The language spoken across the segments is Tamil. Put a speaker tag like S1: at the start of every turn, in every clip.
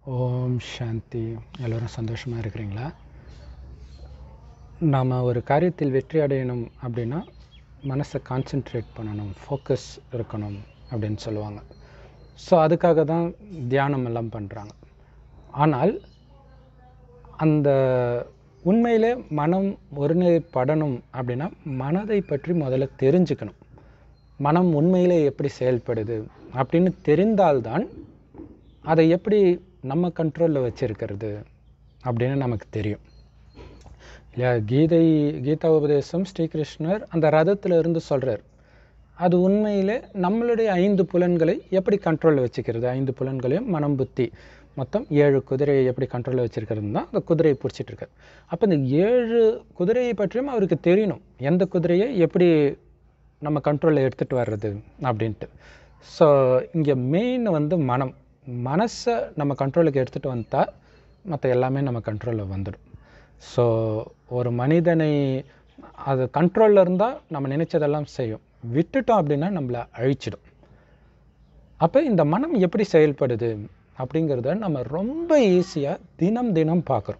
S1: ஓம் சாந்தி எல்லோரும் சந்தோஷமாக இருக்கிறீங்களா நாம் ஒரு காரியத்தில் வெற்றி அடையணும் அப்படின்னா மனசை கான்சென்ட்ரேட் பண்ணணும் ஃபோக்கஸ் இருக்கணும் அப்படின்னு சொல்லுவாங்க ஸோ அதுக்காக தான் தியானம் எல்லாம் பண்ணுறாங்க ஆனால் அந்த உண்மையிலே மனம் ஒருநிலைப்படணும் அப்படின்னா மனதை பற்றி முதல்ல தெரிஞ்சுக்கணும் மனம் உண்மையிலே எப்படி செயல்படுது அப்படின்னு தெரிந்தால்தான் அதை எப்படி நம்ம கண்ட்ரோலில் வச்சிருக்கிறது அப்படின்னு நமக்கு தெரியும் இல்லையா கீதை கீதா உபதேசம் ஸ்ரீகிருஷ்ணர் அந்த ரதத்தில் இருந்து சொல்கிறார் அது உண்மையிலே நம்மளுடைய ஐந்து புலன்களை எப்படி கண்ட்ரோலில் வச்சுக்கிறது ஐந்து புலன்களையும் மனம் புத்தி மொத்தம் ஏழு குதிரையை எப்படி கண்ட்ரோலில் வச்சுருக்கிறது தான் அந்த குதிரையை பிடிச்சிட்டு இருக்காரு அப்போ இந்த ஏழு குதிரையை பற்றியும் அவருக்கு தெரியணும் எந்த குதிரையை எப்படி நம்ம கண்ட்ரோலில் எடுத்துகிட்டு வர்றது அப்படின்ட்டு ஸோ இங்கே மெயின் வந்து மனம் மனசை நம்ம கண்ட்ரோலுக்கு எடுத்துகிட்டு வந்துட்டால் மற்ற எல்லாமே நம்ம கண்ட்ரோலில் வந்துடும் ஸோ ஒரு மனிதனை அது கண்ட்ரோலில் இருந்தால் நம்ம நினைச்சதெல்லாம் செய்யும் விட்டுட்டோம் அப்படின்னா நம்மளை அழிச்சிடும் அப்போ இந்த மனம் எப்படி செயல்படுது அப்படிங்கிறத நம்ம ரொம்ப ஈஸியாக தினம் தினம் பார்க்குறோம்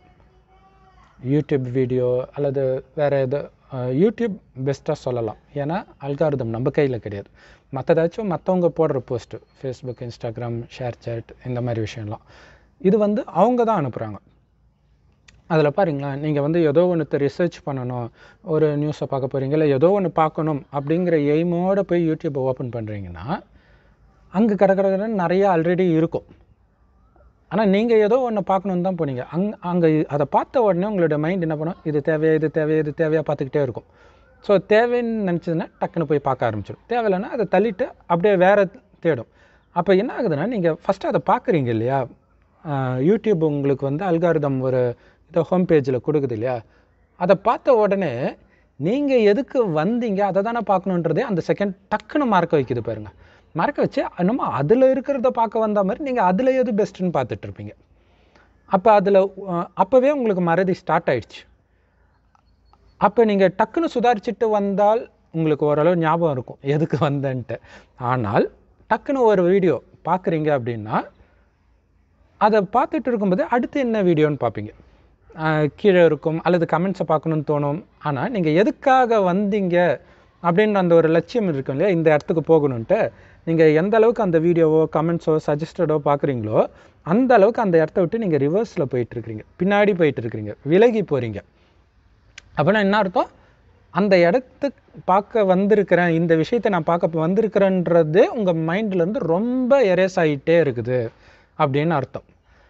S1: யூடியூப் வீடியோ அல்லது வேறு எது யூடியூப் பெஸ்ட்டாக சொல்லலாம் ஏன்னா அல்காரிதம் நம்ம கையில் கிடையாது மற்றதாச்சும் மற்றவங்க போடுற post Facebook Instagram ShareChat இந்த மாதிரி விஷயம்லாம் இது வந்து அவங்க தான் அனுப்புகிறாங்க அதில் பாருங்களேன் நீங்கள் வந்து ஏதோ ஒன்று ரிசர்ச் பண்ணணும் ஒரு நியூஸை பார்க்க போகிறீங்க இல்லை ஏதோ ஒன்று பார்க்கணும் அப்படிங்கிற எய்மோடு போய் யூடியூப்பை ஓப்பன் பண்ணுறீங்கன்னா அங்கே கடை கடன்னு நிறையா ஆல்ரெடி இருக்கும் ஆனால் நீங்கள் ஏதோ ஒன்று பார்க்கணுன்னு தான் போனீங்க அங் அங்கே அதை பார்த்த உடனே உங்களோட மைண்ட் என்ன பண்ணும் இது தேவையா இது தேவையா இது தேவையா பார்த்துக்கிட்டே இருக்கும் ஸோ தேவைன்னு நினச்சதுன்னா டக்குன்னு போய் பார்க்க ஆரம்பிச்சிடும் தேவையில்லைன்னா அதை தள்ளிட்டு அப்படியே வேறு தேடும் அப்போ என்ன ஆகுதுன்னா நீங்கள் ஃபஸ்ட்டு அதை பார்க்குறீங்க இல்லையா யூடியூப் உங்களுக்கு வந்து அல்காரிதம் ஒரு இதை ஹோம் பேஜில் கொடுக்குது இல்லையா அதை பார்த்த உடனே நீங்கள் எதுக்கு வந்தீங்க அதை தானே பார்க்கணுன்றதே அந்த செகண்ட் டக்குன்னு மறக்க வைக்குது பாருங்கள் மறக்க வச்சு நம்ம அதில் இருக்கிறத பார்க்க வந்த மாதிரி நீங்கள் அதில் எது பெஸ்ட்டுன்னு பார்த்துட்டு இருப்பீங்க அப்போ அதில் அப்போவே உங்களுக்கு மறதி ஸ்டார்ட் ஆயிடுச்சு அப்போ நீங்கள் டக்குன்னு சுதாரிச்சுட்டு வந்தால் உங்களுக்கு ஓரளவு ஞாபகம் இருக்கும் எதுக்கு வந்தேன்ட்டு ஆனால் டக்குன்னு ஒரு வீடியோ பார்க்குறீங்க அப்படின்னா அதை பார்த்துட்டு இருக்கும்போது அடுத்து என்ன வீடியோன்னு பார்ப்பீங்க கீழே இருக்கும் அல்லது கமெண்ட்ஸை பார்க்கணுன்னு தோணும் ஆனால் நீங்கள் எதுக்காக வந்தீங்க அப்படின்ற அந்த ஒரு லட்சியம் இருக்கும் இல்லையா இந்த இடத்துக்கு போகணுன்ட்டு நீங்கள் எந்த அளவுக்கு அந்த வீடியோவோ கமெண்ட்ஸோ சஜஸ்டடோ பார்க்குறீங்களோ அந்த அளவுக்கு அந்த இடத்த விட்டு நீங்கள் ரிவர்ஸில் போயிட்டுருக்கிறீங்க பின்னாடி போயிட்டுருக்கிறீங்க விலகி போகிறீங்க அப்படின்னா என்ன அர்த்தம் அந்த இடத்துக்கு பார்க்க வந்திருக்கிறேன் இந்த விஷயத்தை நான் பார்க்க வந்திருக்கிறேன்றது உங்கள் மைண்ட்லேருந்து ரொம்ப எரேஸ் ஆகிட்டே இருக்குது அப்படின்னு அர்த்தம்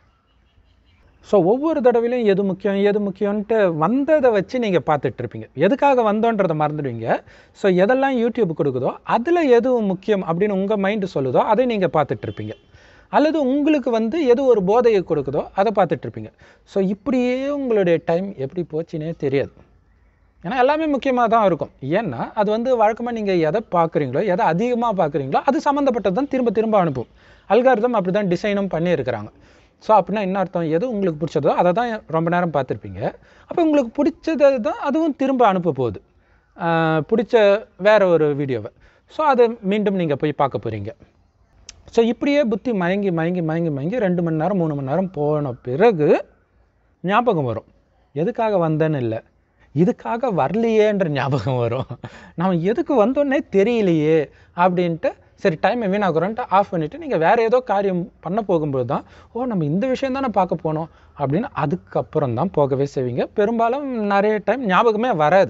S1: ஸோ ஒவ்வொரு தடவையிலையும் எது முக்கியம் எது முக்கியம்ன்ட்டு வந்ததை வச்சு நீங்கள் பார்த்துட்ருப்பீங்க எதுக்காக வந்தோன்றதை மறந்துடுவீங்க ஸோ எதெல்லாம் யூடியூப் கொடுக்குதோ அதில் எது முக்கியம் அப்படின்னு உங்கள் மைண்டு சொல்லுதோ அதை நீங்கள் பார்த்துட்ருப்பீங்க அல்லது உங்களுக்கு வந்து எது ஒரு போதையை கொடுக்குதோ அதை பார்த்துட்ருப்பீங்க ஸோ இப்படியே உங்களுடைய டைம் எப்படி போச்சுன்னே தெரியாது ஏன்னா எல்லாமே முக்கியமாக தான் இருக்கும் ஏன்னா அது வந்து வழக்கமாக நீங்கள் எதை பார்க்குறீங்களோ எதை அதிகமாக பார்க்குறீங்களோ அது சம்மந்தப்பட்டது தான் திரும்ப திரும்ப அனுப்பும் அல்காரிதம் அப்படி தான் டிசைனும் பண்ணியிருக்கிறாங்க ஸோ அப்படின்னா என்ன அர்த்தம் எது உங்களுக்கு பிடிச்சதோ அதை தான் ரொம்ப நேரம் பார்த்துருப்பீங்க அப்போ உங்களுக்கு பிடிச்சதை தான் அதுவும் திரும்ப அனுப்ப போகுது பிடிச்ச வேறு ஒரு வீடியோவை ஸோ அதை மீண்டும் நீங்கள் போய் பார்க்க போகிறீங்க ஸோ இப்படியே புத்தி மயங்கி மயங்கி மயங்கி மயங்கி ரெண்டு மணி நேரம் மூணு மணி நேரம் போன பிறகு ஞாபகம் வரும் எதுக்காக வந்தேன்னு இல்லை இதுக்காக வரலையேன்ற ஞாபகம் வரும் நம்ம எதுக்கு வந்தோன்னே தெரியலையே அப்படின்ட்டு சரி டைமை வீணாக்குறோன்ட்டு ஆஃப் பண்ணிவிட்டு நீங்கள் வேறு ஏதோ காரியம் பண்ண போகும்போது தான் ஓ நம்ம இந்த விஷயம் தானே பார்க்க போனோம் அப்படின்னு அதுக்கப்புறம் தான் போகவே செய்வீங்க பெரும்பாலும் நிறைய டைம் ஞாபகமே வராது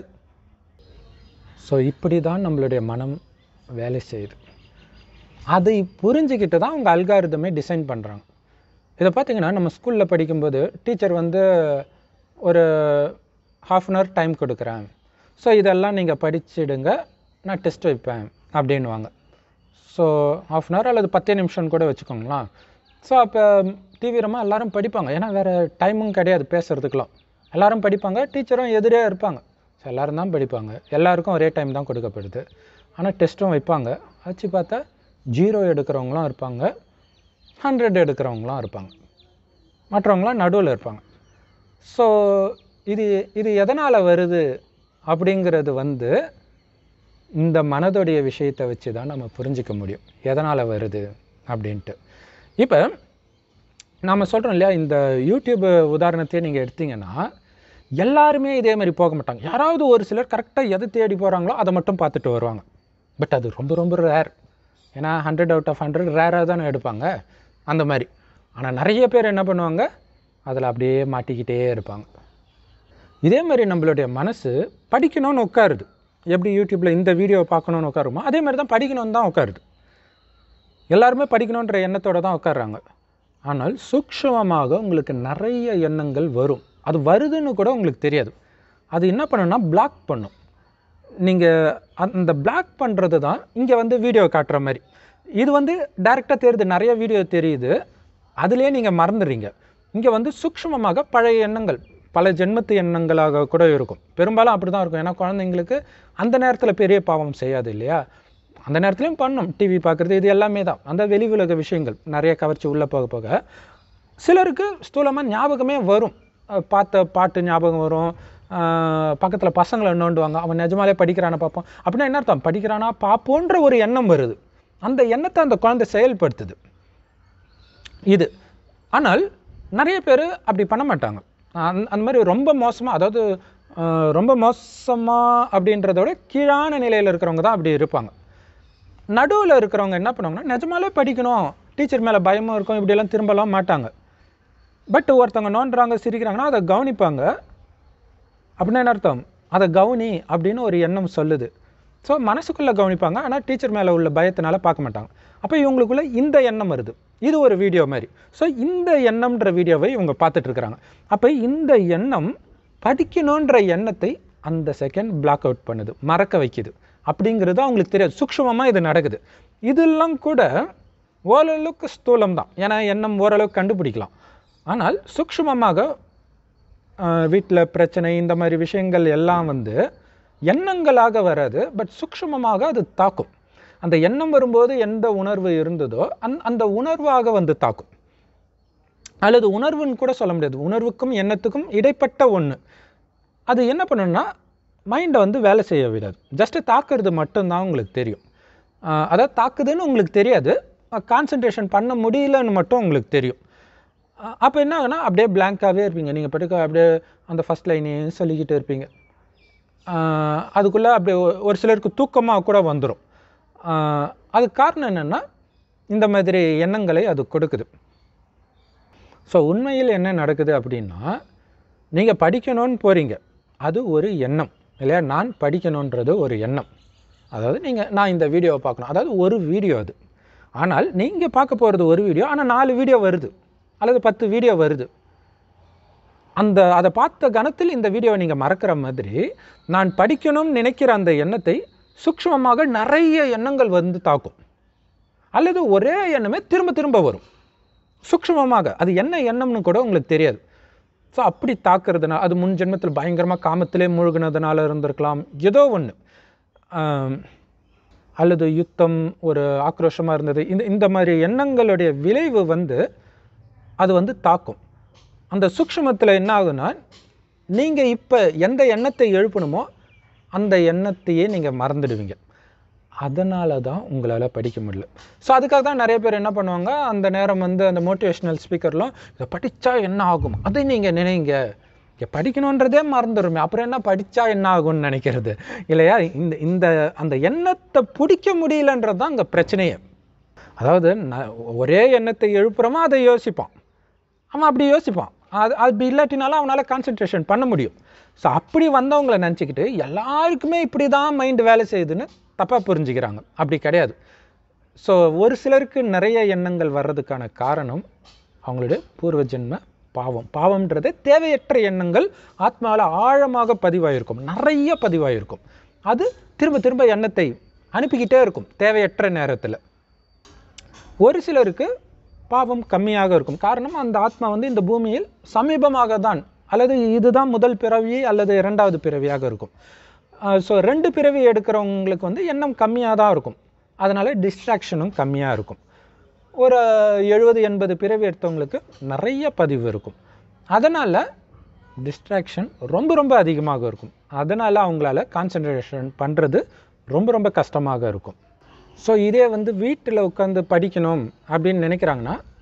S1: ஸோ இப்படி தான் நம்மளுடைய மனம் வேலை செய்யுது அதை புரிஞ்சுக்கிட்டு தான் அவங்க அல்காரிதமே டிசைன் பண்ணுறாங்க இதை பார்த்தீங்கன்னா நம்ம ஸ்கூலில் படிக்கும்போது டீச்சர் வந்து ஒரு ஹாஃப் அன் ஹவர் டைம் கொடுக்குறேன் ஸோ இதெல்லாம் நீங்கள் படிச்சிடுங்க நான் டெஸ்ட் வைப்பேன் அப்படின்வாங்க ஸோ ஹாஃப் அன் ஹவர் அல்லது பத்தே நிமிஷம் கூட வச்சுக்கோங்களேன் ஸோ அப்போ தீவிரமாக எல்லோரும் படிப்பாங்க ஏன்னா வேறு டைமும் கிடையாது பேசுகிறதுக்கெலாம் எல்லோரும் படிப்பாங்க டீச்சரும் எதிரே இருப்பாங்க ஸோ எல்லோரும் தான் படிப்பாங்க எல்லாருக்கும் ஒரே டைம் தான் கொடுக்கப்படுது ஆனால் டெஸ்ட்டும் வைப்பாங்க வச்சு பார்த்தா ஜீரோ எடுக்கிறவங்களாம் இருப்பாங்க ஹண்ட்ரட் எடுக்கிறவங்களாம் இருப்பாங்க மற்றவங்களாம் நடுவில் இருப்பாங்க ஸோ இது இது எதனால் வருது அப்படிங்கிறது வந்து இந்த மனதுடைய விஷயத்தை வச்சு தான் நம்ம புரிஞ்சிக்க முடியும் எதனால் வருது அப்படின்ட்டு இப்போ நாம் சொல்கிறோம் இல்லையா இந்த யூடியூப் உதாரணத்தையே நீங்கள் எடுத்தீங்கன்னா எல்லாருமே இதே மாதிரி போக மாட்டாங்க யாராவது ஒரு சிலர் கரெக்டாக எதை தேடி போகிறாங்களோ அதை மட்டும் பார்த்துட்டு வருவாங்க பட் அது ரொம்ப ரொம்ப ரேர் ஏன்னா ஹண்ட்ரட் அவுட் ஆஃப் ஹண்ட்ரட் ரேராக தானே எடுப்பாங்க அந்த மாதிரி ஆனால் நிறைய பேர் என்ன பண்ணுவாங்க அதில் அப்படியே மாட்டிக்கிட்டே இருப்பாங்க இதே மாதிரி நம்மளுடைய மனசு படிக்கணும்னு உட்காருது எப்படி யூடியூப்பில் இந்த வீடியோவை பார்க்கணுன்னு உட்காருமோ அதே மாதிரி தான் படிக்கணும்னு தான் உட்காருது எல்லாருமே படிக்கணுன்ற எண்ணத்தோட தான் உட்கார்றாங்க ஆனால் சூக்ஷ்மமாக உங்களுக்கு நிறைய எண்ணங்கள் வரும் அது வருதுன்னு கூட உங்களுக்கு தெரியாது அது என்ன பண்ணுன்னா பிளாக் பண்ணும் நீங்கள் அந்த பிளாக் பண்ணுறது தான் இங்கே வந்து வீடியோ காட்டுற மாதிரி இது வந்து டைரெக்டாக தெரியுது நிறைய வீடியோ தெரியுது அதுலேயே நீங்கள் மறந்துடுறீங்க இங்கே வந்து சூக்ஷ்மமாக பழைய எண்ணங்கள் பல ஜென்மத்து எண்ணங்களாக கூட இருக்கும் பெரும்பாலும் அப்படி தான் இருக்கும் ஏன்னா குழந்தைங்களுக்கு அந்த நேரத்தில் பெரிய பாவம் செய்யாது இல்லையா அந்த நேரத்துலையும் பண்ணும் டிவி பார்க்குறது இது எல்லாமே தான் அந்த வெளி உலக விஷயங்கள் நிறைய கவர்ச்சி உள்ளே போக போக சிலருக்கு ஸ்தூலமாக ஞாபகமே வரும் அஹ் பார்த்த பாட்டு ஞாபகம் வரும் பக்கத்தில் பசங்களை நோண்டுவாங்க அவன் நிஜமாலே படிக்கிறானா பார்ப்போம் அப்படின்னா என்ன அர்த்தம் படிக்கிறானா பார்ப்போன்ற ஒரு எண்ணம் வருது அந்த எண்ணத்தை அந்த குழந்தை செயல்படுத்துது இது ஆனால் நிறைய பேர் அப்படி பண்ண மாட்டாங்க அந்த அந்த மாதிரி ரொம்ப மோசமாக அதாவது அஹ், ரொம்ப மோசமாக அப்படின்றத விட கீழான நிலையில் இருக்கிறவங்க தான் அப்படி இருப்பாங்க நடுவில் இருக்கிறவங்க என்ன பண்ணுவாங்கன்னா நிஜமாலே படிக்கணும் டீச்சர் மேலே பயமும் இருக்கும் இப்படியெல்லாம் திரும்பலாம் மாட்டாங்க பட் ஒருத்தவங்க நோண்டுறாங்க சிரிக்கிறாங்கன்னா அதை கவனிப்பாங்க அப்படின்னா என்ன அர்த்தம் அதை கவனி அப்படின்னு ஒரு எண்ணம் சொல்லுது ஸோ மனசுக்குள்ளே கவனிப்பாங்க ஆனால் டீச்சர் மேலே உள்ள பயத்தினால பார்க்க மாட்டாங்க அப்போ இவங்களுக்குள்ள இந்த எண்ணம் வருது இது ஒரு வீடியோ மாதிரி ஸோ இந்த எண்ணம்ன்ற வீடியோவை இவங்க பார்த்துட்டு இருக்கிறாங்க அப்போ இந்த எண்ணம் படிக்கணுன்ற எண்ணத்தை அந்த செகண்ட் பிளாக் அவுட் பண்ணுது மறக்க வைக்குது அப்படிங்கிறது அவங்களுக்கு தெரியாது சூக்ஷ்மமாக இது நடக்குது இதெல்லாம் கூட ஓரளவுக்கு ஸ்தூலம் தான் ஏன்னா எண்ணம் ஓரளவுக்கு கண்டுபிடிக்கலாம் ஆனால் சூக்ஷ்மமாக வீட்டில் பிரச்சனை இந்த மாதிரி விஷயங்கள் எல்லாம் வந்து எண்ணங்களாக வராது பட் சூக்ஷ்மமாக அது தாக்கும் அந்த எண்ணம் வரும்போது எந்த உணர்வு இருந்ததோ அந் அந்த உணர்வாக வந்து தாக்கும் அல்லது உணர்வுன்னு கூட சொல்ல முடியாது உணர்வுக்கும் எண்ணத்துக்கும் இடைப்பட்ட ஒன்று அது என்ன பண்ணுன்னா மைண்டை வந்து வேலை செய்ய விடாது ஜஸ்ட்டு தாக்குறது மட்டும்தான் உங்களுக்கு தெரியும் ஆஹ் அதாவது தாக்குதுன்னு உங்களுக்கு தெரியாது கான்சன்ட்ரேஷன் பண்ண முடியலன்னு மட்டும் உங்களுக்கு தெரியும் அப்போ என்ன ஆகுனா அப்படியே blank-ஆவே இருப்பீங்க நீங்கள் பட்டுக்க அப்படியே அந்த ஃபஸ்ட் லைனே சொல்லிக்கிட்டு இருப்பீங்க ஆஹ் அதுக்குள்ளே அப்படியே ஒ- ஒரு சிலருக்கு தூக்கமாக கூட வந்துடும் அதுக்கு காரணம் என்னென்னா இந்த மாதிரி எண்ணங்களை அது கொடுக்குது ஸோ உண்மையில் என்ன நடக்குது அப்படின்னா நீங்கள் படிக்கணும்னு போகிறீங்க அது ஒரு எண்ணம் இல்லையா நான் படிக்கணுன்றது ஒரு எண்ணம் அதாவது நீங்கள் நான் இந்த வீடியோவை பார்க்கணும் அதாவது ஒரு வீடியோ அது ஆனால் நீங்கள் பார்க்க போகிறது ஒரு வீடியோ ஆனால் நாலு வீடியோ வருது அல்லது பத்து வீடியோ வருது அந்த அதை பார்த்த கணத்தில் இந்த வீடியோவை நீங்கள் மறக்கிற மாதிரி நான் படிக்கணும்னு நினைக்கிற அந்த எண்ணத்தை சூக்ஷ்மமாக நிறைய எண்ணங்கள் வந்து தாக்கும் அல்லது ஒரே எண்ணமே திரும்ப திரும்ப வரும் சூக்ஷ்மமாக அது என்ன எண்ணம்னு கூட உங்களுக்கு தெரியாது ஸோ அப்படி தாக்குறதுனால அது முன் ஜென்மத்தில் பயங்கரமாக காமத்திலே மூழ்கினதுனால இருந்திருக்கலாம் ஏதோ ஒன்று அல்லது யுத்தம் ஒரு ஆக்ரோஷமாக இருந்தது இந்த இந்த மாதிரி எண்ணங்களுடைய விளைவு வந்து அது வந்து தாக்கும் அந்த சூக்ஷ்மத்தில் என்ன ஆகுனா நீங்கள் இப்போ எந்த எண்ணத்தை எழுப்பணுமோ அந்த எண்ணத்தையே நீங்கள் மறந்துடுவீங்க அதனால தான் உங்களால் படிக்க முடியல ஸோ அதுக்காக தான் நிறைய பேர் என்ன பண்ணுவாங்க அந்த நேரம் வந்து அந்த மோட்டிவேஷ்னல் ஸ்பீக்கர்லாம் இதை படித்தா என்ன ஆகும் அதை நீங்கள் நினைங்க இங்கே படிக்கணுன்றதே மறந்துடுமே அப்புறம் என்ன படித்தா என்ன ஆகும்னு நினைக்கிறது இல்லையா இந்த இந்த அந்த எண்ணத்தை பிடிக்க முடியலன்றது தான் அங்கே பிரச்சனையே அதாவது ந- ஒரே எண்ணத்தை எழுப்புறோமோ அதை யோசிப்பான் அவன் அப்படி யோசிப்பான் அது அப்படி இல்லாட்டினாலும் அவனால் கான்சென்ட்ரேஷன் பண்ண முடியும் ஸோ அப்படி வந்தவங்களை நினச்சிக்கிட்டு எல்லாருக்குமே இப்படி தான் மைண்டு வேலை செய்யுதுன்னு தப்பாக புரிஞ்சுக்கிறாங்க அப்படி கிடையாது ஸோ ஒரு சிலருக்கு நிறைய எண்ணங்கள் வர்றதுக்கான காரணம் அவங்களுடைய பூர்வ ஜென்ம பாவம் பாவம்ன்றது தேவையற்ற எண்ணங்கள் ஆத்மாவில் ஆழமாக பதிவாயிருக்கும் நிறைய பதிவாயிருக்கும் அது திரும்ப திரும்ப எண்ணத்தை அனுப்பிக்கிட்டே இருக்கும் தேவையற்ற நேரத்தில் ஒரு சிலருக்கு பாவம் கம்மியாக இருக்கும் காரணம் அந்த ஆத்மா வந்து இந்த பூமியில் சமீபமாக தான் அல்லது இதுதான் முதல் பிறவி அல்லது இரண்டாவது பிறவியாக இருக்கும் ஸோ ரெண்டு பிறவி எடுக்கிறவங்களுக்கு வந்து எண்ணம் கம்மியாக தான் இருக்கும் அதனால டிஸ்ட்ராக்ஷனும் கம்மியாக இருக்கும் ஒரு எழுபது எண்பது பிறவி எடுத்தவங்களுக்கு நிறைய பதிவு இருக்கும் அதனால் டிஸ்ட்ராக்ஷன் ரொம்ப ரொம்ப அதிகமாக இருக்கும் அதனால் அவங்களால கான்சன்ட்ரேஷன் பண்ணுறது ரொம்ப ரொம்ப கஷ்டமாக இருக்கும் ஸோ இதே வந்து வீட்டில் உட்காந்து படிக்கணும் அப்படின்னு நினைக்கிறாங்கன்னா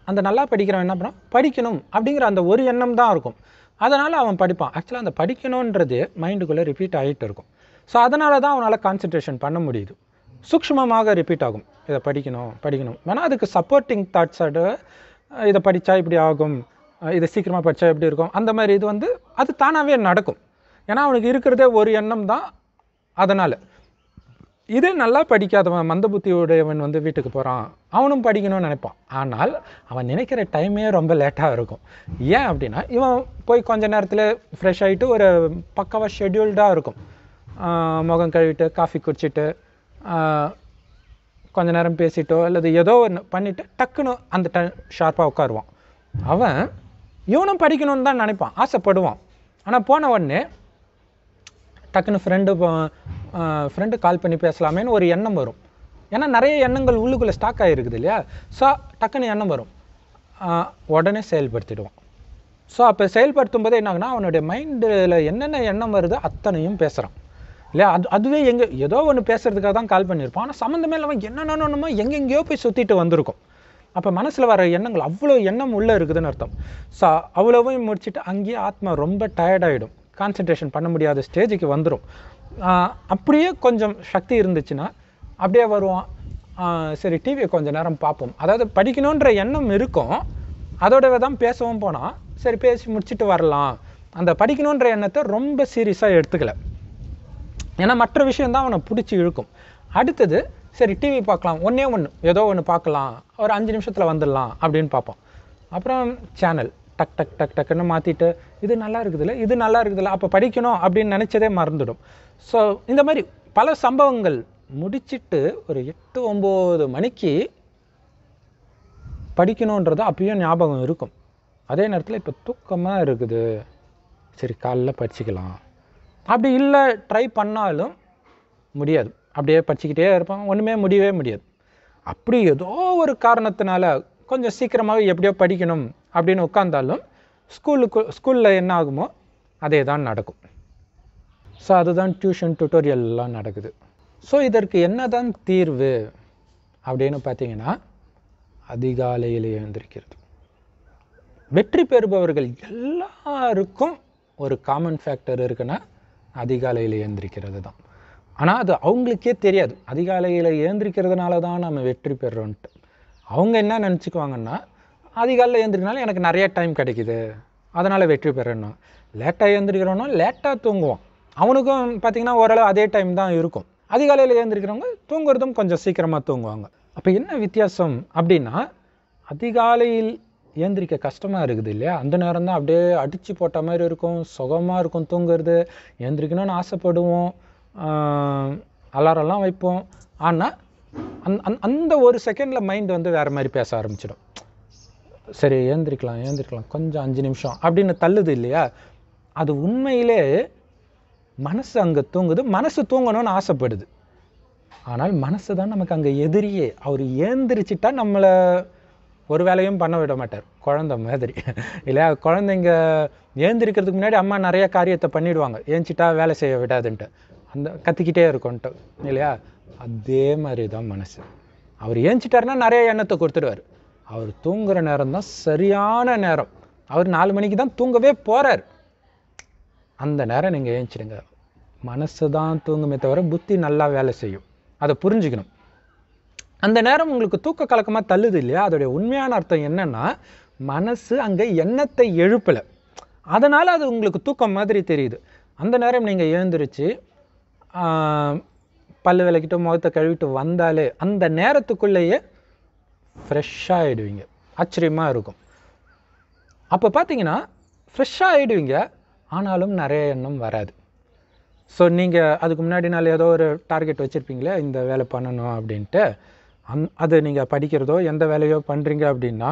S1: அந்த நல்லா படிக்கிறவன் என்ன பண்ணுவான் படிக்கணும் அப்படிங்கிற அந்த ஒரு எண்ணம் தான் இருக்கும் அதனால் அவன் படிப்பான் ஆக்சுவலாக அந்த படிக்கணுன்றது மைண்டுக்குள்ளே ரிப்பீட் ஆகிட்டு இருக்கும் ஸோ அதனால தான் அவனால் கான்சென்ட்ரேஷன் பண்ண முடியுது சூக்ஷ்மமாக ரிப்பீட் ஆகும் இதை படிக்கணும் படிக்கணும் வேணால் அதுக்கு சப்போர்ட்டிங் தாட்ஸோட இதை படித்தா இப்படி ஆகும் அஹ் இதை சீக்கிரமாக படித்தா எப்படி இருக்கும் அந்த மாதிரி இது வந்து அது தானாகவே நடக்கும் ஏன்னா அவனுக்கு இருக்கிறதே ஒரு எண்ணம் தான் அதனால் இதே நல்லா படிக்காதவன் மந்த புத்தியுடையவன் வந்து வீட்டுக்கு போகிறான் அவனும் படிக்கணும்னு நினைப்பான் ஆனால் அவன் நினைக்கிற டைமே ரொம்ப லேட்டாக இருக்கும் ஏன் அப்படின்னா இவன் போய் கொஞ்ச நேரத்தில் ஃப்ரெஷ் ஆகிட்டு ஒரு பக்காவாக ஷெட்யூல்டாக இருக்கும் ஆஹ் முகம் கழுவிட்டு காஃபி குடிச்சிட்டு ஆஹ் கொஞ்ச நேரம் பேசிட்டோ அல்லது ஏதோ ஒன்று பண்ணிவிட்டு டக்குன்னு அந்த ட ஷார்ப்பாக உட்காருவான் அவன் இவனும் படிக்கணும்னு தான் நினைப்பான் ஆசைப்படுவான் ஆனால் போன உடனே டக்குன்னு ஃப்ரெண்டு ஃப்ரெண்டு கால் பண்ணி பேசலாமேன்னு ஒரு எண்ணம் வரும் ஏன்னா நிறைய எண்ணங்கள் உள்ளுக்குள்ளே ஸ்டாக் ஆகிருக்குது இல்லையா ஸோ டக்குன்னு எண்ணம் வரும் ஆஹ் உடனே செயல்படுத்திடுவான் ஸோ அப்போ செயல்படுத்தும் போது என்ன ஆகுனா அவனுடைய மைண்டில் என்னென்ன எண்ணம் வருதோ அத்தனையும் பேசுகிறான் இல்லையா அது அதுவே எங்கே ஏதோ ஒன்று பேசுறதுக்காக தான் கால் பண்ணியிருப்பான் ஆனால் சம்மந்தமே இல்லாமல் என்னென்னமோ எங்கெங்கேயோ போய் சுற்றிட்டு வந்திருக்கும் அப்போ மனசில் வர எண்ணங்கள் அவ்வளோ எண்ணம் உள்ளே இருக்குதுன்னு அர்த்தம் ஸோ அவ்வளோவையும் முடிச்சுட்டு அங்கேயே ஆத்மா ரொம்ப டயர்டாயிடும் கான்சென்ட்ரேஷன் பண்ண முடியாத ஸ்டேஜுக்கு வந்துடும் அப்படியே கொஞ்சம் சக்தி இருந்துச்சுன்னா அப்படியே வருவான் ஆஹ் சரி டிவியை கொஞ்ச நேரம் பார்ப்போம் அதாவது படிக்கணுன்ற எண்ணம் இருக்கும் அதோடவே தான் பேசவும் போனால் சரி பேசி முடிச்சுட்டு வரலாம் அந்த படிக்கணுன்ற எண்ணத்தை ரொம்ப சீரியஸாக எடுத்துக்கல ஏன்னா மற்ற விஷயம் தான் அவனை பிடிச்சி இழுக்கும் அடுத்தது சரி டிவி பார்க்கலாம் ஒன்றே ஒன்று ஏதோ ஒன்று பார்க்கலாம் ஒரு அஞ்சு நிமிஷத்தில் வந்துடலாம் அப்படின்னு பார்ப்போம் அப்புறம் சேனல் டக் டக் டக் டக்குன்னு மாற்றிட்டு இது நல்லா இருக்குதுல்ல இது நல்லா இருக்குதுல்ல அப்போ படிக்கணும் அப்படின்னு நினச்சதே மறந்துடும் ஸோ இந்த மாதிரி பல சம்பவங்கள் முடிச்சிட்டு ஒரு எட்டு ஒம்பது மணிக்கு படிக்கணுன்றது அப்பயும் ஞாபகம் இருக்கும் அதே நேரத்தில் இப்போ தூக்கமாக இருக்குது சரி காலைல படிச்சுக்கலாம் அப்படி இல்லை ட்ரை பண்ணாலும் முடியாது அப்படியே படிச்சுக்கிட்டே இருப்பான் ஒன்றுமே முடியவே முடியாது அப்படி ஏதோ ஒரு காரணத்தினால கொஞ்சம் சீக்கிரமாகவே எப்படியோ படிக்கணும் அப்படின்னு உட்காந்தாலும் ஸ்கூலுக்கு ஸ்கூலில் என்ன ஆகுமோ அதே தான் நடக்கும் ஸோ அதுதான் டியூஷன் டுட்டோரியல்லாம் நடக்குது ஸோ இதற்கு என்னதான் தீர்வு அப்படின்னு பார்த்தீங்கன்னா அதிகாலையில் எழுந்திருக்கிறது வெற்றி பெறுபவர்கள் எல்லாருக்கும் ஒரு காமன் ஃபேக்டர் இருக்குன்னா அதிகாலையில் எழுந்திருக்கிறது தான் ஆனால் அது அவங்களுக்கே தெரியாது அதிகாலையில் எழுந்திருக்கிறதுனால தான் நம்ம வெற்றி பெறுறோன்ட்டு அவங்க என்ன நினச்சிக்குவாங்கன்னா அதிகாலையில் எழுந்திரிக்கனால எனக்கு நிறைய டைம் கிடைக்குது அதனால் வெற்றி பெறணும் லேட்டாக எழுந்திரிக்கிறோன்னா லேட்டாக தூங்குவான் அவனுக்கும் பார்த்தீங்கன்னா ஓரளவு அதே டைம் தான் இருக்கும் அதிகாலையில் எழுந்திருக்கிறவங்க தூங்குறதும் கொஞ்சம் சீக்கிரமாக தூங்குவாங்க அப்போ என்ன வித்தியாசம் அப்படின்னா அதிகாலையில் ஏந்திரிக்க கஷ்டமாக இருக்குது இல்லையா அந்த நேரம் தான் அப்படியே அடித்து போட்ட மாதிரி இருக்கும் சுகமாக இருக்கும் தூங்குறது ஏந்திரிக்கணும்னு ஆசைப்படுவோம் அலாரம்லாம் வைப்போம் ஆனால் அந் அந் அந்த ஒரு செகண்டில் மைண்ட் வந்து வேறு மாதிரி பேச ஆரம்பிச்சிடும் சரி ஏந்திரிக்கலாம் ஏந்திரிக்கலாம் கொஞ்சம் அஞ்சு நிமிஷம் அப்படின்னு தள்ளுது இல்லையா அது உண்மையிலே மனசு அங்கே தூங்குது மனசு தூங்கணும்னு ஆசைப்படுது ஆனால் மனசு தான் நமக்கு அங்கே எதிரியே அவர் ஏந்திரிச்சிட்டா நம்மளை ஒரு வேலையும் பண்ண விட மாட்டார் குழந்த மாதிரி இல்லையா குழந்தைங்க ஏந்திரிக்கிறதுக்கு முன்னாடி அம்மா நிறைய காரியத்தை பண்ணிடுவாங்க ஏஞ்சிட்டா வேலை செய்ய விடாதுன்ட்டு அந்த கத்திக்கிட்டே இருக்கும்ன்ட்டு இல்லையா அதே மாதிரி தான் மனசு அவர் ஏஞ்சிட்டாருன்னா நிறைய எண்ணத்தை கொடுத்துடுவார் அவர் தூங்குற நேரம் தான் சரியான நேரம் அவர் நாலு மணிக்கு தான் தூங்கவே போகிறார் அந்த நேரம் நீங்கள் ஏஞ்சிடுங்க மனசு தான் தூங்குமே தவிர புத்தி நல்லா வேலை செய்யும் அதை புரிஞ்சுக்கணும் அந்த நேரம் உங்களுக்கு தூக்க கலக்கமாக தள்ளுது இல்லையா அதோடைய உண்மையான அர்த்தம் என்னன்னா மனசு அங்கே எண்ணத்தை எழுப்பலை அதனால் அது உங்களுக்கு தூக்கம் மாதிரி தெரியுது அந்த நேரம் நீங்கள் எழுந்திரிச்சு ஆஹ், பல்லு விளக்கிட்டு முகத்தை கழுவிட்டு வந்தாலே அந்த நேரத்துக்குள்ளேயே ஃப்ரெஷ்ஷாக ஆகிடுவீங்க ஆச்சரியமாக இருக்கும் அப்போ பார்த்தீங்கன்னா ஃப்ரெஷ்ஷாக ஆகிடுவீங்க ஆனாலும் நிறைய எண்ணம் வராது ஸோ நீங்கள் அதுக்கு முன்னாடி நாள் ஏதோ ஒரு டார்கெட் வச்சுருப்பீங்களே இந்த வேலை பண்ணணும் அப்படின்ட்டு அந் அது நீங்கள் படிக்கிறதோ எந்த வேலையோ பண்ணுறீங்க அப்படின்னா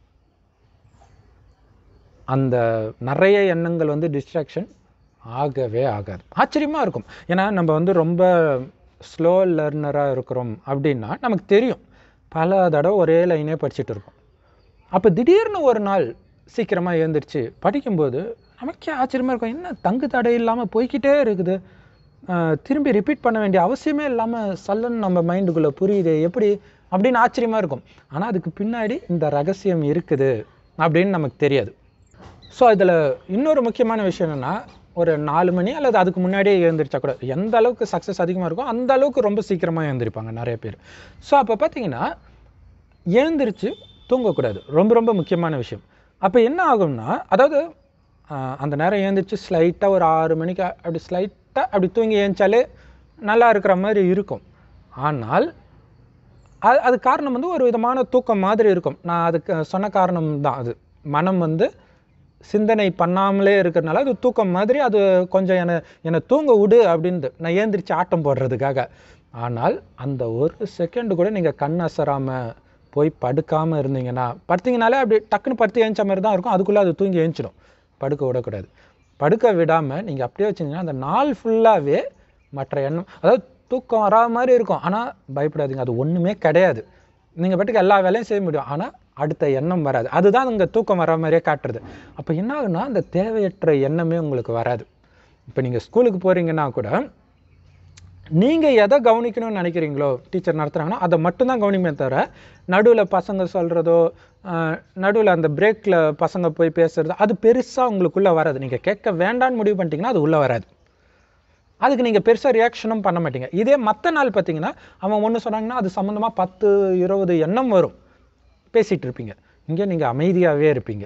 S1: அந்த நிறைய எண்ணங்கள் வந்து டிஸ்ட்ராக்ஷன் ஆகவே ஆகாது ஆச்சரியமாக இருக்கும் ஏன்னா நம்ம வந்து ரொம்ப ஸ்லோ லேர்னராக இருக்கிறோம் அப்படின்னா நமக்கு தெரியும் பல தடவை ஒரே லைனே படிச்சுட்டு இருப்போம் அப்போ திடீர்னு ஒரு நாள் சீக்கிரமாக எழுந்திரிச்சு படிக்கும்போது நமக்கே ஆச்சரியமாக இருக்கும் என்ன தங்கு தடை இல்லாமல் போய்க்கிட்டே இருக்குது ஆஹ், திரும்பி ரிப்பீட் பண்ண வேண்டிய அவசியமே இல்லாமல் சல்லுன்னு நம்ம மைண்டுக்குள்ளே புரியுது எப்படி அப்படின்னு ஆச்சரியமாக இருக்கும் ஆனால் அதுக்கு பின்னாடி இந்த ரகசியம் இருக்குது அப்படின்னு நமக்கு தெரியாது ஸோ இதில் இன்னொரு முக்கியமான விஷயம் என்னென்னா ஒரு நாலு மணி அல்லது அதுக்கு முன்னாடியே எழுந்திரிச்சா கூட எந்த அளவுக்கு சக்ஸஸ் அதிகமாக இருக்கோ அந்த அளவுக்கு ரொம்ப சீக்கிரமாக எழுந்திருப்பாங்க நிறைய பேர் ஸோ அப்போ பார்த்தீங்கன்னா எழுந்திரிச்சு தூங்கக்கூடாது ரொம்ப ரொம்ப முக்கியமான விஷயம் அப்போ என்ன ஆகும்னா அதாவது ஆஹ், அந்த நேரம் எழுந்திரிச்சு ஸ்லைட்டாக ஒரு ஆறு மணிக்கு அப்படி ஸ்லைட்டாக அப்படி தூங்கி எழுந்தாலே நல்லா இருக்கிற மாதிரி இருக்கும் ஆனால் அது அது காரணம் வந்து ஒரு விதமான தூக்கம் மாதிரி இருக்கும் நான் அதுக்கு சொன்ன காரணம் தான் அது மனம் வந்து சிந்தனை பண்ணாமலே இருக்கிறனால அது தூக்கம் மாதிரி அது கொஞ்சம் என்னை என்னை தூங்க விடு அப்படின்ட்டு நான் ஏந்திரிச்சு ஆட்டம் போடுறதுக்காக ஆனால் அந்த ஒரு செகண்டு கூட நீங்கள் கண் அசராமல் போய் படுக்காமல் இருந்தீங்கன்னா படுத்தீங்கனாலே அப்படி டக்குன்னு படுத்து ஏஞ்ச மாதிரி தான் இருக்கும் அதுக்குள்ளே அது தூங்கி ஏஞ்சிடும் படுக்க விடக்கூடாது படுக்க விடாமல் நீங்கள் அப்படியே வச்சிங்கன்னா அந்த நாள் ஃபுல்லாகவே மற்ற எண்ணம் அதாவது தூக்கம் வரா மாதிரி இருக்கும் ஆனால் பயப்படாதீங்க அது ஒன்றுமே கிடையாது நீங்கள் பாட்டுக்கு எல்லா வேலையும் செய்ய முடியும் ஆனால் அடுத்த எண்ணம் வராது அதுதான் இங்கே தூக்கம் வர மாதிரியே காட்டுறது அப்போ என்ன ஆகுன்னா அந்த தேவையற்ற எண்ணமே உங்களுக்கு வராது இப்போ நீங்கள் ஸ்கூலுக்கு போகிறீங்கன்னா கூட நீங்கள் எதை கவனிக்கணும்னு நினைக்கிறீங்களோ டீச்சர் நடத்துகிறாங்கன்னா அதை மட்டும்தான் கவனிப்பே தவிர நடுவில் பசங்க சொல்கிறதோ நடுவில் அந்த பிரேக்கில் பசங்க போய் பேசுகிறதோ அது பெருசாக உங்களுக்குள்ளே வராது நீங்கள் கேட்க வேண்டான்னு முடிவு பண்ணிட்டீங்கன்னா அது உள்ளே வராது அதுக்கு நீங்கள் பெருசாக ரியாக்ஷனும் பண்ண மாட்டீங்க இதே மற்ற நாள் பார்த்தீங்கன்னா அவன் ஒன்று சொன்னாங்கன்னா அது சம்மந்தமாக பத்து இருபது எண்ணம் வரும் பேசிகிட்டு இருப்பீங்க இங்கே நீங்கள் அமைதியாகவே இருப்பீங்க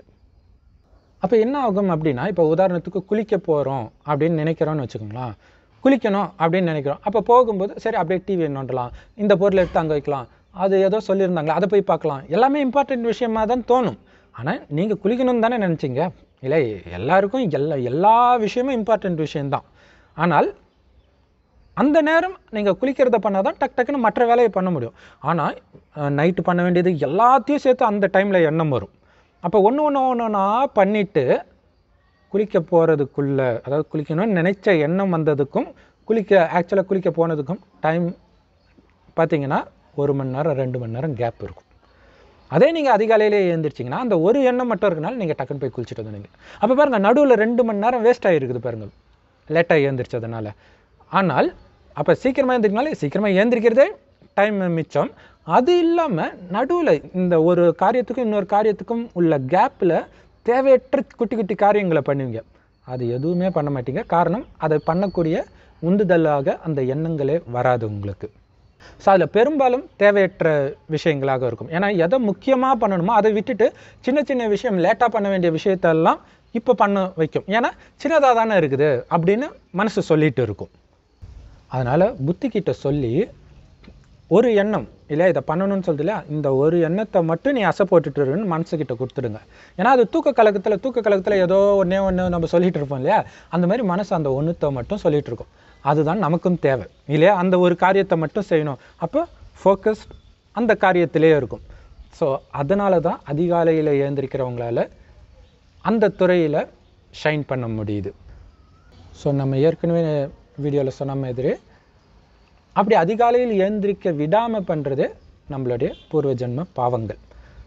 S1: அப்போ என்ன ஆகும் அப்படின்னா இப்போ உதாரணத்துக்கு குளிக்க போகிறோம் அப்படின்னு நினைக்கிறோம்னு வச்சுக்கோங்களேன் குளிக்கணும் அப்படின்னு நினைக்கிறோம் அப்போ போகும்போது சரி அப்படியே டிவி நோண்டலாம் இந்த பொருளை எடுத்து அங்கே வைக்கலாம் அது ஏதோ சொல்லியிருந்தாங்களே அதை போய் பார்க்கலாம் எல்லாமே இம்பார்ட்டன்ட் விஷயமா தான் தோணும் ஆனால் நீங்கள் குளிக்கணும்னு தானே நினச்சிங்க இல்லை எல்லாருக்கும் எல்லா எல்லா விஷயமும் இம்பார்ட்டன்ட் விஷயம்தான் ஆனால் அந்த நேரம் நீங்கள் குளிக்கிறத பண்ணால் தான் டக் டக்குன்னு மற்ற வேலையை பண்ண முடியும் ஆனால் நைட்டு பண்ண வேண்டியது எல்லாத்தையும் சேர்த்து அந்த டைமில் எண்ணம் வரும் அப்போ ஒன்று ஒன்று ஒன்று ஒன்றா பண்ணிவிட்டு குளிக்க போகிறதுக்குள்ள அதாவது குளிக்கணும்னு நினைச்ச எண்ணம் வந்ததுக்கும் குளிக்க ஆக்சுவலாக குளிக்க போனதுக்கும் டைம் பார்த்தீங்கன்னா ஒரு மணி நேரம் ரெண்டு மணி நேரம் கேப் இருக்கும் அதே நீங்கள் அதிகாலையிலே எழுந்திரிச்சிங்கன்னா அந்த ஒரு எண்ணம் மட்டும் இருக்கனால நீங்கள் டக்குன்னு போய் குளிச்சுட்டு வந்துடுங்க அப்போ பாருங்கள் நடுவில் ரெண்டு மணி நேரம் வேஸ்ட் ஆகிருக்குது பாருங்கள் லேட்டாக எழுந்திரிச்சதுனால ஆனால் அப்போ சீக்கிரமாக எழுந்திரிக்கனாலே சீக்கிரமாக எழுந்திரிக்கிறதே டைம் மிச்சம் அது இல்லாமல் நடுவில் இந்த ஒரு காரியத்துக்கும் இன்னொரு காரியத்துக்கும் உள்ள கேப்பில் தேவையற்ற குட்டி குட்டி காரியங்களை பண்ணுவீங்க அது எதுவுமே பண்ண மாட்டீங்க காரணம் அதை பண்ணக்கூடிய உந்துதலாக அந்த எண்ணங்களே வராது உங்களுக்கு ஸோ அதில் பெரும்பாலும் தேவையற்ற விஷயங்களாக இருக்கும் ஏன்னா எதை முக்கியமாக பண்ணணுமோ அதை விட்டுட்டு சின்ன சின்ன விஷயம் லேட்டாக பண்ண வேண்டிய விஷயத்தெல்லாம் இப்போ பண்ண வைக்கும் ஏன்னா சின்னதாக தானே இருக்குது அப்படின்னு மனசு சொல்லிட்டு இருக்கும் அதனால் புத்திக்கிட்ட சொல்லி ஒரு எண்ணம் இல்லையா இதை பண்ணணும்னு சொல்லுது இல்லையா இந்த ஒரு எண்ணத்தை மட்டும் நீ அசை போட்டுட்டுருன்னு மனசுக்கிட்ட கொடுத்துடுங்க ஏன்னா அது தூக்க கலக்கத்தில் தூக்க கலக்கத்தில் ஏதோ ஒன்றே ஒன்று நம்ம சொல்லிட்டு இருப்போம் இல்லையா அந்த மாதிரி மனசு அந்த ஒன்றுத்தை மட்டும் சொல்லிட்டு இருக்கும் அதுதான் நமக்கும் தேவை இல்லையா அந்த ஒரு காரியத்தை மட்டும் செய்யணும் அப்போ ஃபோக்கஸ் அந்த காரியத்திலே இருக்கும் ஸோ அதனால தான் அதிகாலையில் எழுந்திருக்கிறவங்களால அந்த துறையில் ஷைன் பண்ண முடியுது ஸோ நம்ம ஏற்கனவே வீடியோவில் சொன்ன மாதிரி அப்படி அதிகாலையில் எழுந்திரிக்க விடாமல் பண்ணுறது நம்மளுடைய பூர்வ ஜென்ம பாவங்கள்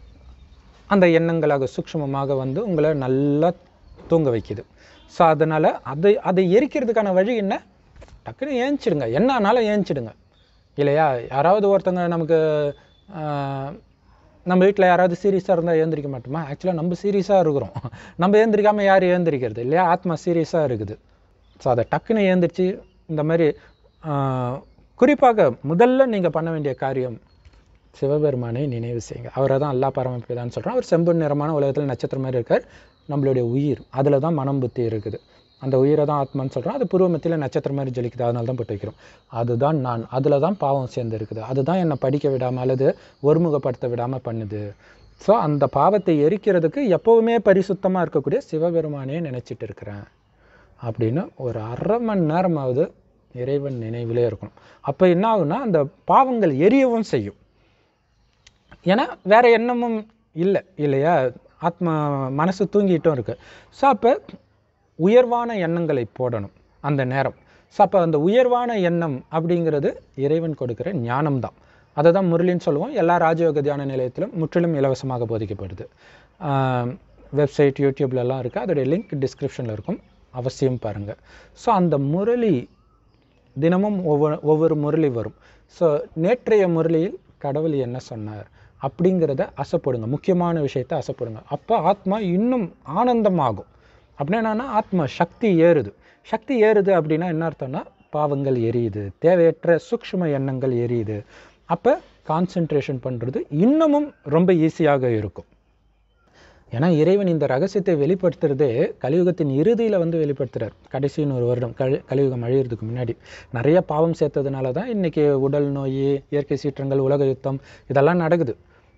S1: அந்த எண்ணங்களாக சூக்ஷ்மமாக வந்து உங்களை நல்லா தூங்க வைக்குது ஸோ அதனால் அதை அதை எரிக்கிறதுக்கான வழி என்ன டக்குன்னு ஏஞ்சிடுங்க என்ன ஆனாலும் ஏஞ்சிடுங்க இல்லையா யாராவது ஒருத்தங்க நமக்கு ஆஹ், நம்ம வீட்டில் யாராவது சீரியஸாக இருந்தால் ஏந்திரிக்க மாட்டோமா ஆக்சுவலாக நம்ம சீரியஸாக இருக்கிறோம் நம்ம ஏந்திரிக்காமல் யார் ஏந்திரிக்கிறது இல்லையா ஆத்மா சீரியஸாக இருக்குது ஸோ அதை டக்குன்னு ஏந்திரிச்சு இந்த மாதிரி ஆஹ், குறிப்பாக முதல்ல நீங்கள் பண்ண வேண்டிய காரியம் சிவபெருமானை நினைவு செய்யுங்க அவரை தான் அல்லா பரமபிதான்னு சொல்கிறோம் அவர் செம்பு நிறமான உலகத்தில் நட்சத்திரம் மாதிரி இருக்கார் நம்மளுடைய உயிர் அதில் தான் மனம் புத்தி இருக்குது அந்த உயிரை தான் ஆத்மான்னு சொல்கிறோம் அது பூர்வமத்தியில் நட்சத்திரம் மாதிரி ஜொலிக்குது அதனால தான் போட்டு வைக்கிறோம் அதுதான் நான் அதில் தான் பாவம் சேர்ந்து இருக்குது அதுதான் என்னை படிக்க விடாமல் அல்லது ஒருமுகப்படுத்த விடாமல் பண்ணுது ஸோ அந்த பாவத்தை எரிக்கிறதுக்கு எப்போவுமே பரிசுத்தமாக இருக்கக்கூடிய சிவபெருமானே நினச்சிட்டு இருக்கிறேன் அப்படின்னு ஒரு அரை மணி நேரமாவது இறைவன் நினைவிலே இருக்கணும் அப்போ என்ன ஆகும்னா அந்த பாவங்கள் எரியவும் செய்யும் ஏன்னா வேற எண்ணமும் இல்லை இல்லையா ஆத்மா மனசு தூங்கிட்டும் இருக்கு ஸோ அப்போ உயர்வான எண்ணங்களை போடணும் அந்த நேரம் ஸோ அப்போ அந்த உயர்வான எண்ணம் அப்படிங்கிறது இறைவன் கொடுக்கிற ஞானம் தான் அதை தான் முரளின்னு சொல்லுவோம் எல்லா ராஜயோக தியான நிலையத்திலும் முற்றிலும் இலவசமாக போதிக்கப்படுது வெப்சைட் யூடியூப்லலாம் இருக்குது அதோடைய லிங்க் டிஸ்கிரிப்ஷனில் இருக்கும் அவசியம் பாருங்கள் ஸோ அந்த முரளி தினமும் ஒவ்வொரு ஒவ்வொரு முரளி வரும் ஸோ நேற்றைய முரளியில் கடவுள் என்ன சொன்னார் அப்படிங்கிறத அசைப்படுங்க முக்கியமான விஷயத்தை அசைப்படுங்க அப்போ ஆத்மா இன்னும் ஆனந்தமாகும் அப்படின்னா என்னன்னா ஆத்மா சக்தி ஏறுது சக்தி ஏறுது அப்படின்னா என்ன அர்த்தம்னா பாவங்கள் எரியுது தேவையற்ற சூக்ஷ்ம எண்ணங்கள் எரியுது அப்போ கான்சென்ட்ரேஷன் பண்ணுறது இன்னமும் ரொம்ப ஈஸியாக இருக்கும் ஏன்னா இறைவன் இந்த ரகசியத்தை வெளிப்படுத்துறதே கலியுகத்தின் இறுதியில் வந்து வெளிப்படுத்துறார் கடைசின்னு ஒரு வருடம் கலி கலியுகம் அழியிறதுக்கு முன்னாடி நிறைய பாவம் சேர்த்ததுனால தான் இன்றைக்கி உடல் நோய் இயற்கை சீற்றங்கள் உலக யுத்தம் இதெல்லாம் நடக்குது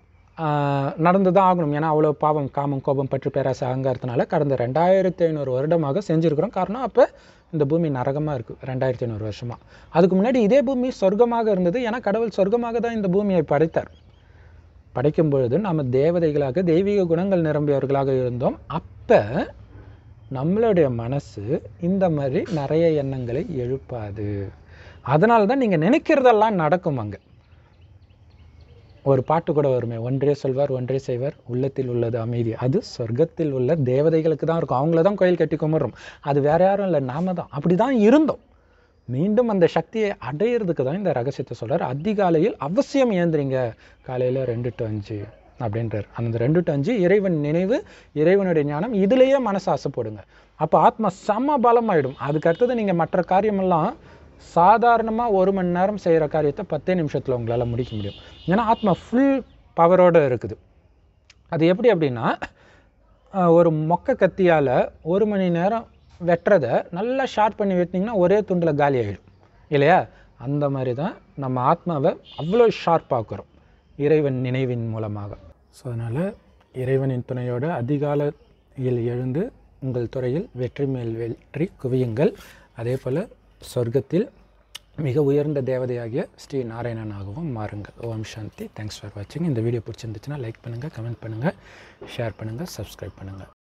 S1: நடந்து தான் ஆகணும் ஏன்னா அவ்வளோ பாவம் காமம் கோபம் பற்று பேராசை அகங்காரத்தினால கடந்த ரெண்டாயிரத்தி ஐநூறு வருடமாக செஞ்சுருக்கிறோம் காரணம் அப்போ இந்த பூமி நரகமாக இருக்குது ரெண்டாயிரத்தி ஐநூறு வருஷமாக அதுக்கு முன்னாடி இதே பூமி சொர்க்கமாக இருந்தது ஏன்னா கடவுள் சொர்க்கமாக தான் இந்த பூமியை படைத்தார் படைக்கும் பொழுது நம்ம தேவதைகளாக தெய்வீக குணங்கள் நிரம்பியவர்களாக இருந்தோம் அப்போ நம்மளுடைய மனசு இந்த மாதிரி நிறைய எண்ணங்களை எழுப்பாது அதனால தான் நீங்கள் நினைக்கிறதெல்லாம் நடக்கும் அங்கே ஒரு பாட்டு கூட வருமே ஒன்றே சொல்வார் ஒன்றே செய்வார் உள்ளத்தில் உள்ளது அமைதி அது சொர்க்கத்தில் உள்ள தேவதைகளுக்கு தான் இருக்கும் அவங்கள தான் கோயில் கட்டி கும்பிட்றோம் அது வேற யாரும் இல்லை நாம தான் அப்படி தான் இருந்தோம் மீண்டும் அந்த சக்தியை அடையிறதுக்கு தான் இந்த ரகசியத்தை சொல்கிறார் அதிகாலையில் அவசியம் ஏந்திரிங்க காலையில் ரெண்டு டு அஞ்சு அப்படின்றார் அந்த ரெண்டு டு அஞ்சு இறைவன் நினைவு இறைவனுடைய ஞானம் இதுலேயே மனசு ஆசைப்படுங்க அப்போ ஆத்மா சம பலமாயிடும் அதுக்கு அடுத்தது நீங்கள் மற்ற காரியமெல்லாம் சாதாரணமாக ஒரு மணி நேரம் செய்கிற காரியத்தை பத்தே நிமிஷத்தில் உங்களால் முடிக்க முடியும் ஏன்னா ஆத்மா ஃபுல் பவரோடு இருக்குது அது எப்படி அப்படின்னா ஒரு மொக்க கத்தியால் ஒரு மணி நேரம் வெட்டுறதை நல்லா ஷார்ப் பண்ணி வெட்டினீங்கன்னா ஒரே துண்டில் காலி ஆகிடும் இல்லையா அந்த மாதிரி தான் நம்ம ஆத்மாவை அவ்வளோ ஷார்ப்பாக்குறோம் இறைவன் நினைவின் மூலமாக ஸோ அதனால் இறைவனின் துணையோடு அதிகாலையில் எழுந்து உங்கள் துறையில் வெற்றி மேல் வெற்றி குவியுங்கள் அதே போல் சொர்க்கத்தில் மிக உயர்ந்த தேவதையாகிய ஸ்ரீ நாராயணனாகவும் மாறுங்கள் ஓம் சாந்தி தேங்க்ஸ் ஃபார் வாட்சிங் இந்த வீடியோ பிடிச்சிருந்துச்சுன்னா லைக் பண்ணுங்கள் கமெண்ட் பண்ணுங்கள் ஷேர் பண்ணுங்கள் சப்ஸ்கிரைப் பண்ணுங்கள்